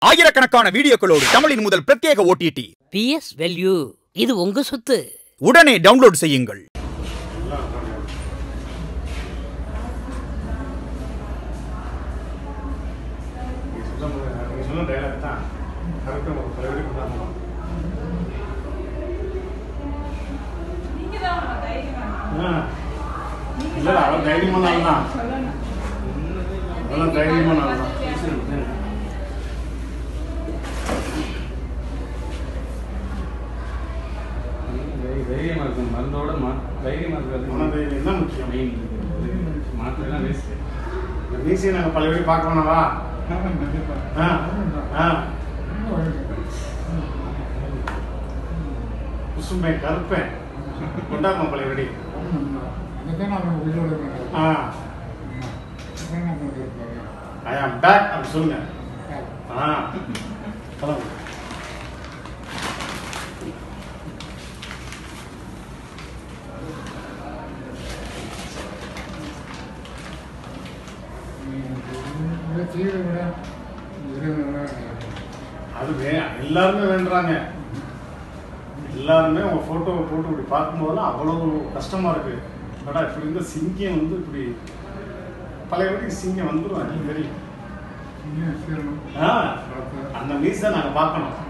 ஆயிரக்கணக்கான வீடியோக்களோடு தமிழின் முதல் பிரத்யேக ஓடிடி பிஎஸ் வேல்யூ இது உங்க சொத்து உடனே டவுன்லோட் செய்யுங்கள் நீ சொல்ல முடியாது. நீ சொன்ன dialogue தான் correct ஆ ஒரு பழையபடி கொண்டாடணும். ஆ. இல்ல, அவன் தைரியமான ஆள் தான். அவன் தைரியமான ஆள் தான். தை- தைரியமா இருக்கும் மருந்தோட மா- தைரியமா இருக்கிறது மன தைரியம் தான் முக்கியம். மெயின் மாத்திரை எல்லாம் வேஸ்ட் இந்த மீசையை நாங்க பழையபடி பார்க்க வேணாவா? ஆ. ஆ. குசும்பை கருப்பேன் கொண்டாடணும் பழையபடி ஆ ஐ ஆம் பேக் அப்படி சொல்லுங்க ஆ சொல்லுங்க அது வே எல்லாருமே வேண்டுறாங்க எல்லாருமே உங்க போட்டோவை போட்டு இப்படி பார்க்கும்போதெல்லாம் அவ்வளவு கஷ்டமா இருக்கு படா இப்படி இருந்த சிங்கம் வந்து இப்படி பழைய வீட்டுக்கு சிங்கம் வந்துடும் அது தெரியும் ஆ, அந்த மீசை நாங்க பார்க்கணும்